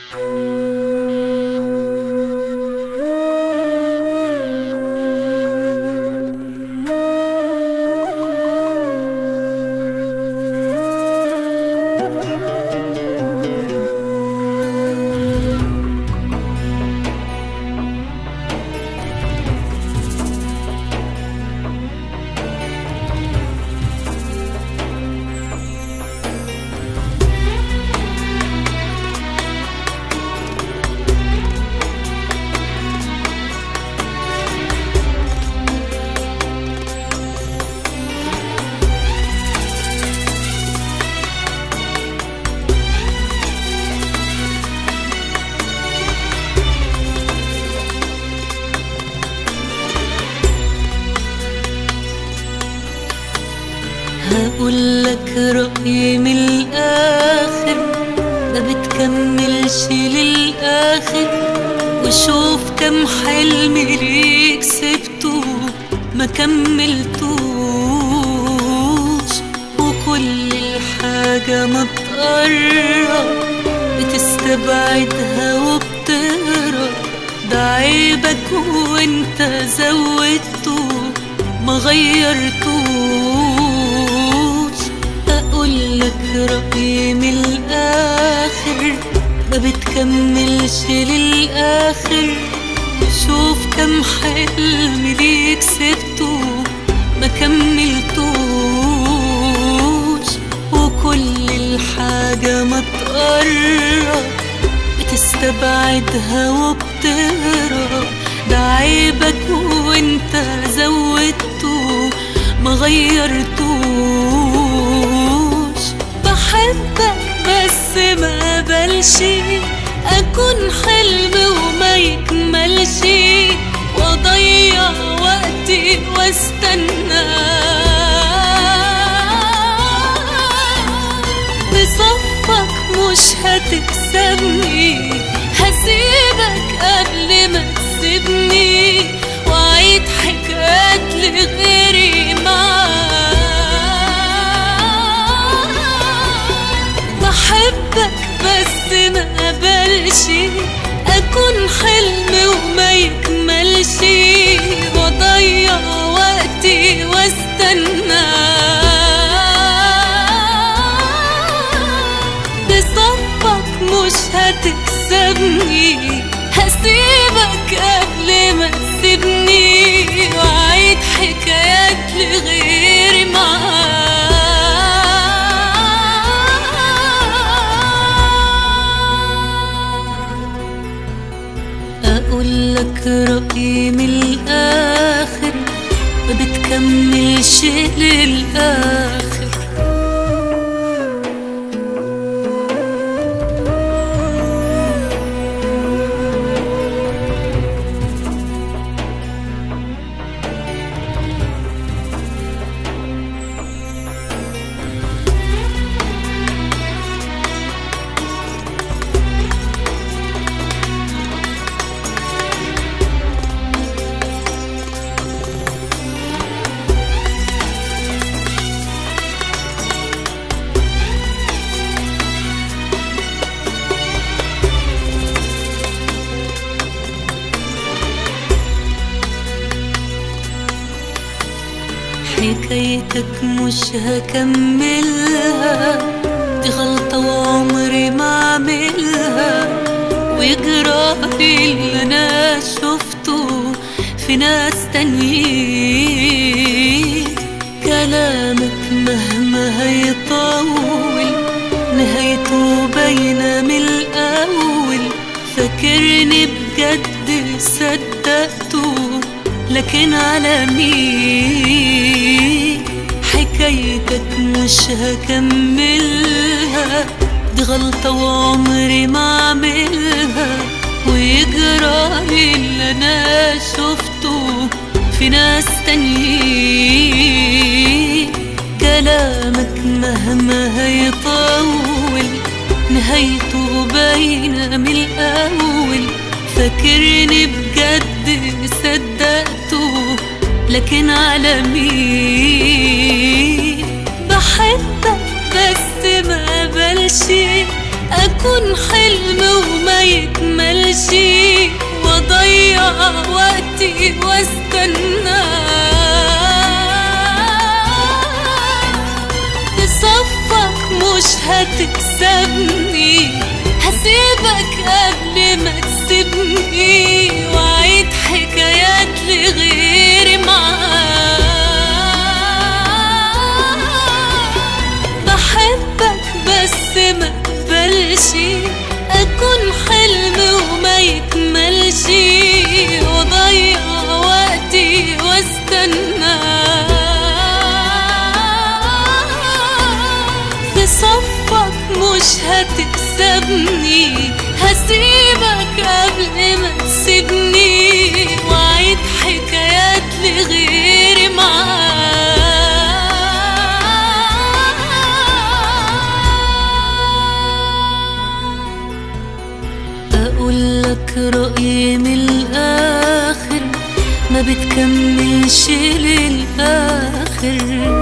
هقول لك رأيي من الآخر ما بتكملش للآخر وشوف كم حلم ليك سبته ما كملتوش وكل الحاجة ما تقرب بتستبعدها وبتهرب ده عيبك وانت زودته ما غيرتوش اقول لك رأيي من الاخر ما بتكملش للاخر شوف كم حلم ليك سبته ما كملتوش وكل الحاجة ما تقرب بتستبعدها وبتهرب ده عيبك وانت زودته ما غيرتوش بحبك بس ما قبلش اكون حلم وما يكملش واضيع وقتي واستنى بصفك مش هتكسبني هسيبك قبل ما تسيبني واعيد حكايات لغيري معاك بحبك بس ما قبلش اكون حلم وما يكملش واضيع وقتي واستنى بصفك مش هتكسبني هسيبك قبل ما تسيبني واعيد حكايات لغيري معاك اقول لك رأيي من الاخر ما بتكملش للاخر حكايتك مش هكملها دي غلطة وعمري ما اعملها ويجرالي اللي انا شفته في ناس تانيين كلامك مهما هيطول نهايته باينة من الأول فاكرني بجد صدقته لكن على مين حكايتك مش هكملها دي غلطة وعمري ما اعملها ويجرالي اللي انا شفته في ناس تانيين كلامك مهما هيطول نهايته باينة من الأول فاكرني بجد صدقته لكن على مين بحبك بس ما قبلش أكون حلم وما يكملش وأضيع وقتي واستنى في صفك مش هتكسبني هسيبك قبل ما تسيبني وأعيد حكايات لغيري معاك بحبك بس ما اقبلش اكون حلم وما يكملش واضيع وقتي واستنى في صفك مش هتكسبني هسيبك قبل ما تسيبني واعيد حكايات لغيري معاك اقول لك رأيي من الاخر ما بتكملش للاخر